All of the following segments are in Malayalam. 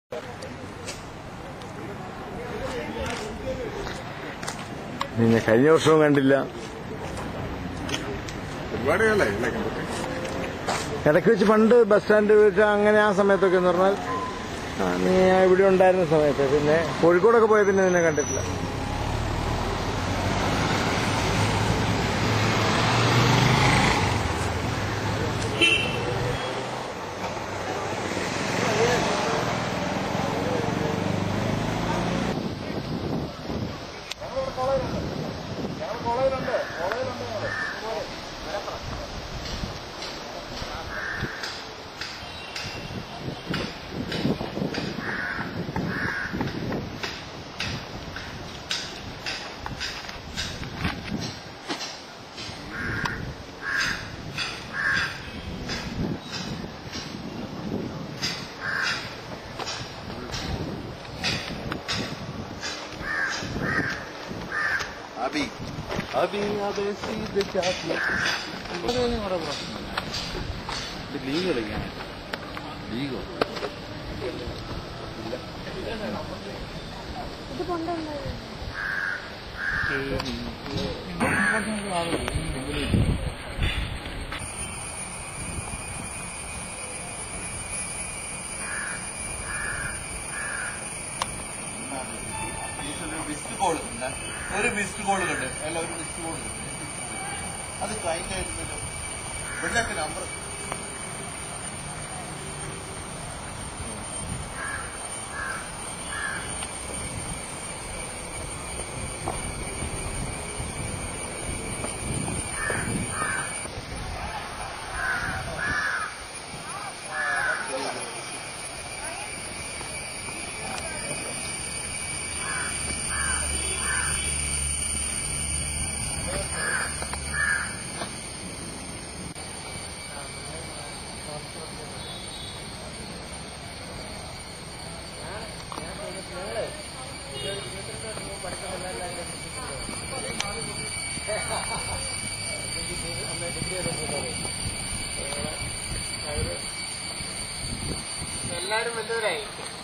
പിന്നെ കഴിഞ്ഞ വർഷവും കണ്ടില്ല ഒരുപാട് കാലമായി അല്ലേ കണ്ടിട്ട് ഇടയ്ക്ക് വെച്ച് പണ്ട് ബസ് സ്റ്റാൻഡ് വെച്ച് അങ്ങനെ ആ സമയത്തൊക്കെ എന്ന് പറഞ്ഞാൽ ആ, നീ ഇവിടെ ഉണ്ടായിരുന്ന സമയത്ത് പിന്നെ കോഴിക്കോടൊക്കെ പോയ പിന്നെ നിന്നെ കണ്ടിട്ടില്ല അബി अभी अबे सीधे चाहती ലീഗ് കളിക്കാൻ ലീഗോ ഇത് കൊണ്ടുവന്നത് മിസ്ഡ് കോൾ ഒരു മിസ്ഡ് കോൾ കണ്ട് അല്ല ഒരു മിസ്ഡ് കോൾ അത് കഴിഞ്ഞായിരുന്നല്ലോ ഇവിടെ നമ്പർ എല്ലാരും വലുതരായി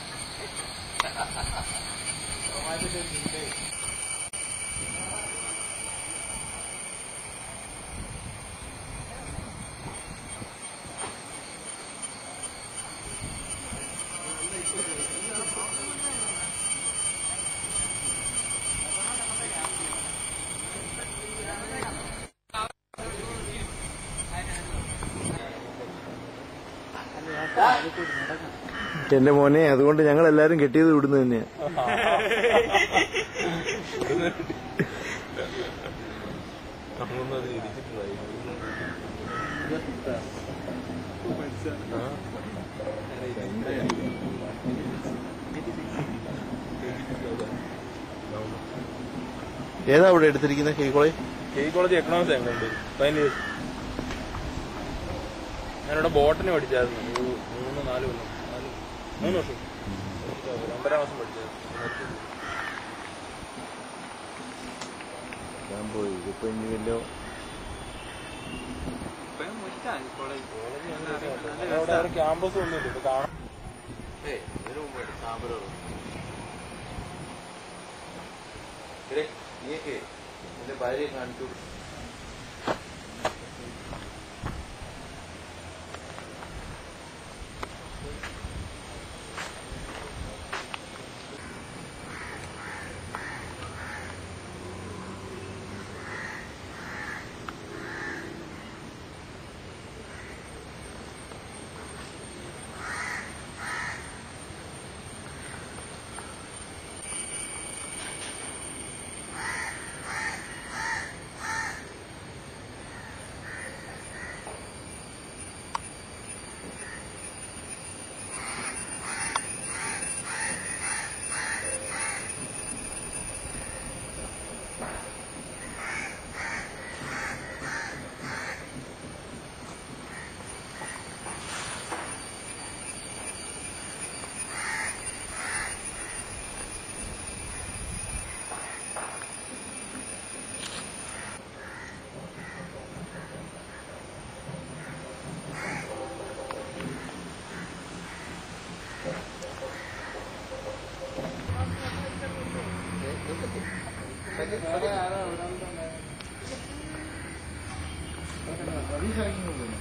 എന്റെ മോനെ അതുകൊണ്ട് ഞങ്ങൾ എല്ലാരും കെട്ടിയത് ഇവിടുന്ന് തന്നെയാ ഏതാ ഇവിടെ എടുത്തിരിക്കുന്നത് കെ കോളേജ് ഈ കോളേജ് എക്കണോമിക്സ് എങ്ങനെയുണ്ട് ഫൈനൽ ഇയേഴ്സ് ഞാനിവിടെ ബോട്ടണി പഠിച്ചായിരുന്നു ഒരു മൂന്ന് നാല് കൊല്ലം നാല് മൂന്ന് വർഷം രണ്ടര മാസം പഠിച്ചായിരുന്നു ഞാൻ പോയി ഇതിപ്പോ ഇനി വല്ലോ അവിടെ ക്യാമ്പസ് ഒന്നുമില്ല ഇത് കാണാൻ നീയൊക്കെ എന്റെ ഭാര്യയെ കാണിച്ചു സതീഷ് ഇറങ്ങി